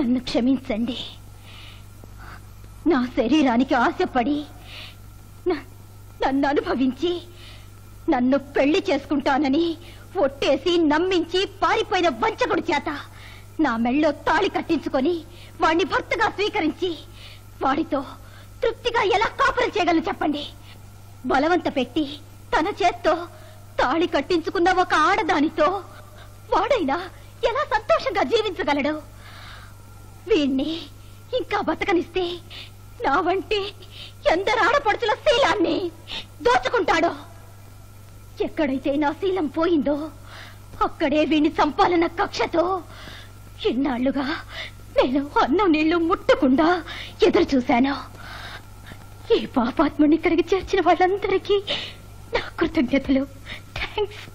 నన్ను క్షమించండి నా శరీరానికి ఆశపడి న- నన్ను అనుభవించి నన్ను పెళ్లి చేసుకుంటానని ఒట్టేసి నమ్మించి పారిపోయిన వంచకుడి చేత నా మెళ్ళో తాళి కట్టించుకొని వాణ్ణి భర్తగా స్వీకరించి వాడితో తృప్తిగా ఎలా కాపురం చేయగలను చెప్పండి బలవంత పెట్టి తన చేత్తో తాళి కట్టించుకున్న ఒక ఆడదానితో వాడైనా ఎలా సంతోషంగా జీవించగలడు వీణ్ణి ఇంకా బతకనిస్తే నా వంటి ఎందరు ఆడపడుచుల శీలాన్ని దోచుకుంటాడో ఎక్కడైతే నా శీలం పోయిందో అక్కడే వీణ్ణి చంపాలన్న కక్షతో ఇన్నాళ్లుగా నేను అన్నం నీళ్లు ముట్టకుండా ఎదురు చూశాను ఈ పాపాత్ముని ఇక్కడికి చేర్చిన వాళ్ళందరికీ నా కృతజ్ఞతలు థ్యాంక్స్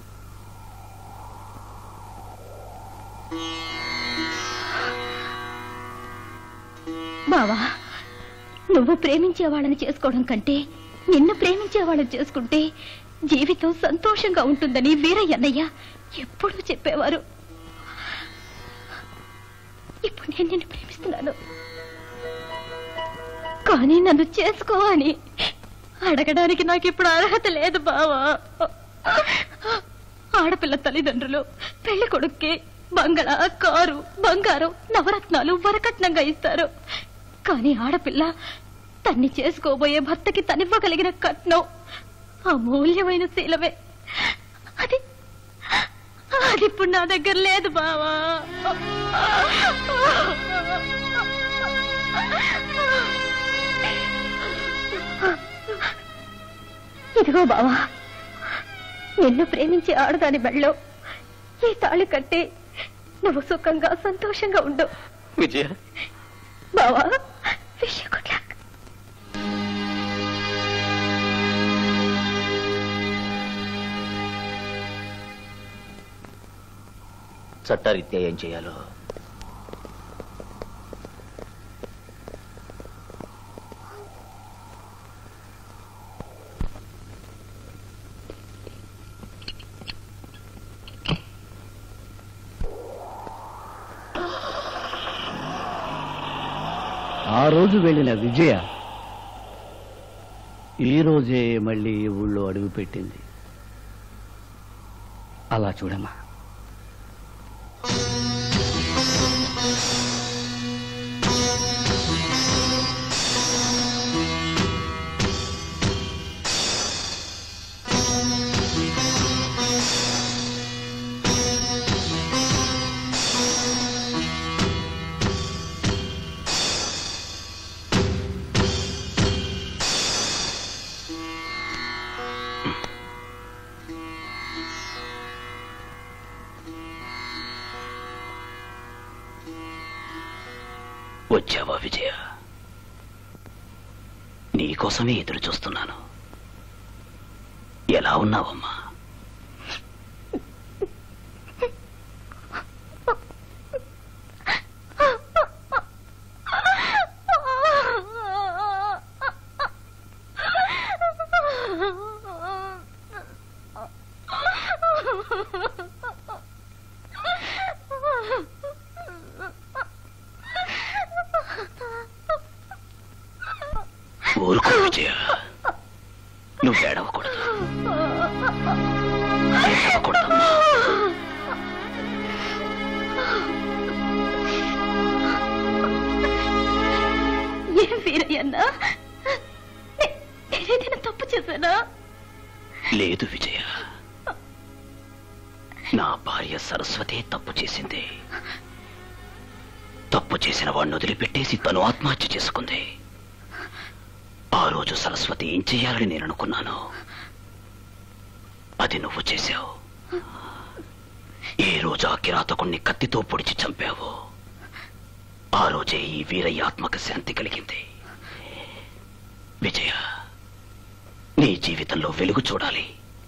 బావా నువ్వు ప్రేమించే వాళ్ళని చేసుకోవడం కంటే నిన్ను ప్రేమించే వాళ్ళని చేసుకుంటే జీవితం సంతోషంగా ఉంటుందని వీరయ్య అన్నయ్య ఎప్పుడూ చెప్పేవారు ఇప్పుడు నేను నిన్ను ప్రేమిస్తున్నాను కానీ నన్ను చేసుకో అని అడగడానికి నాకు ఇప్పుడు అర్హత లేదు బావా ఆడపిల్ల తల్లిదండ్రులు పెళ్లి కొడుక్కి బంగళా కారు బంగారం నవరత్నాలు వరకట్నంగా ఇస్తారు కానీ ఆడపిల్ల తన్ని చేసుకోబోయే భర్తకి తనివ్వగలిగిన కట్నం అమూల్యమైన శీలమే అది అది ఇప్పుడు నా దగ్గర లేదు బావా ఇదిగో బావా నిన్ను ప్రేమించే ఆడదాని మెళ్ళో ఈ తాళి కట్టి నువ్వు సుఖంగా సంతోషంగా ఉండు విజయ బావా విష్ గుడ్ లక్ చట్టారీత్యా ఏం చేయాలో ఆ రోజు వెళ్ళిన విజయ ఈ రోజే మళ్ళీ ఈ ఊళ్ళో అడుగు పెట్టింది అలా చూడమ్మా వచ్చావా విజయ నీకోసమే ఎదురు చూస్తున్నాను ఎలా ఉన్నావమ్మా ఊరుకో విజయ నువ్వు ఏడవకూడదు ఏడవకూడదమ్మా ఏం వీరయ్యన్నా నే- నేనేదైనా తప్పు చేశానా లేదు విజయ నా భార్య సరస్వతే తప్పు చేసింది తప్పు చేసిన వాడిని వదిలిపెట్టేసి తను ఆత్మహత్య చేసుకుంది ఆ రోజు సరస్వతి ఏం చెయ్యాలని నేను అనుకున్నాను అది నువ్వు చేశావు ఏ రోజు ఆ కిరాతకుణ్ణి కత్తితో పొడిచి చంపావు ఆ రోజే ఈ వీరయ్య ఆత్మక శాంతి కలిగింది విజయ నీ జీవితంలో వెలుగు చూడాలి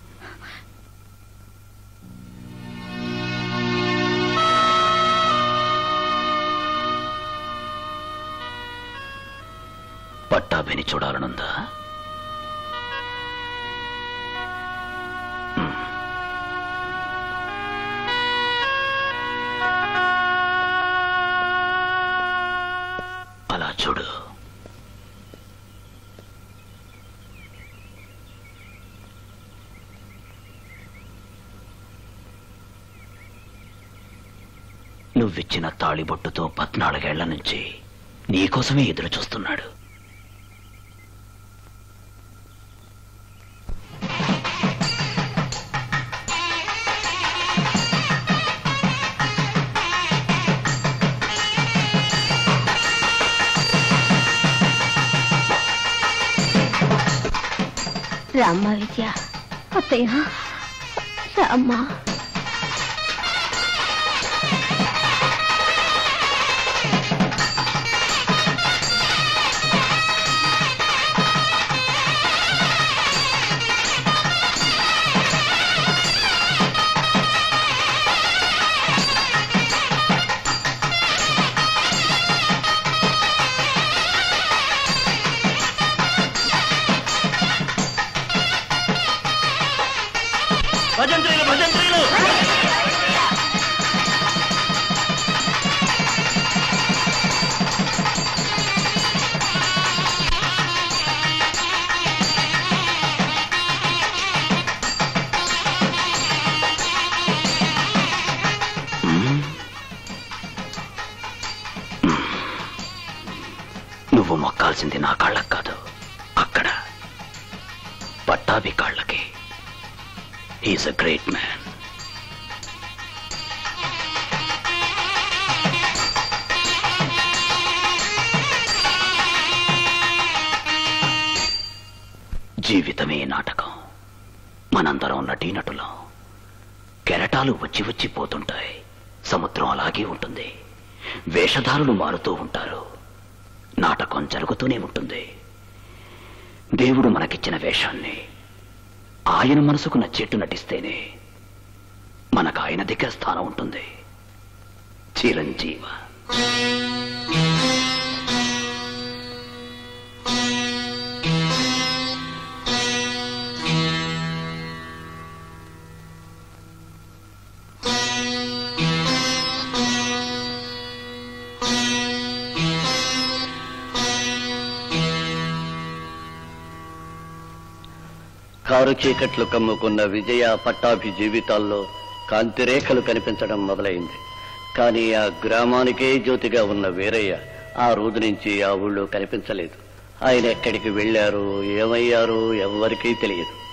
పట్టాభిని చూడాలనుందా మ్. చూడు నువ్విచ్చిన తాళిబొట్టుతో పద్నాలుగేళ్ల నుంచి నీకోసమే ఎదురు చూస్తున్నాడు రామ్మ విజయ అత్తయ్య రామ్మ భజంత్రీలు భజంత్రీలు నువ్వు మొక్కాల్సింది నా కాళ్ళకు కాదు అక్కడ పట్టాభి కాళ్ళకి హీస్ అ గ్రేట్ మ్యాన్ జీవితమే నాటకం మనందరం నటీనటులం కెరటాలు వచ్చి వచ్చి పోతుంటాయి సముద్రం అలాగే ఉంటుంది వేషధారులు మారుతూ ఉంటారు నాటకం జరుగుతూనే ఉంటుంది దేవుడు మనకిచ్చిన వేషాన్ని ఆయన మనసుకు నచ్చేట్టు నటిస్తేనే మనకు ఆయన దగ్గర స్థానం ఉంటుంది చిరంజీవ కారు చీకట్లు కమ్ముకున్న విజయ పట్టాభి జీవితాల్లో కాంతిరేఖలు కనిపించడం మొదలైంది కానీ ఆ గ్రామానికే జ్యోతిగా ఉన్న వీరయ్య ఆ రోజు నుంచి ఆ ఊళ్ళో కనిపించలేదు ఆయన ఎక్కడికి వెళ్ళారు ఏమయ్యారు ఎవ్వరికీ తెలియదు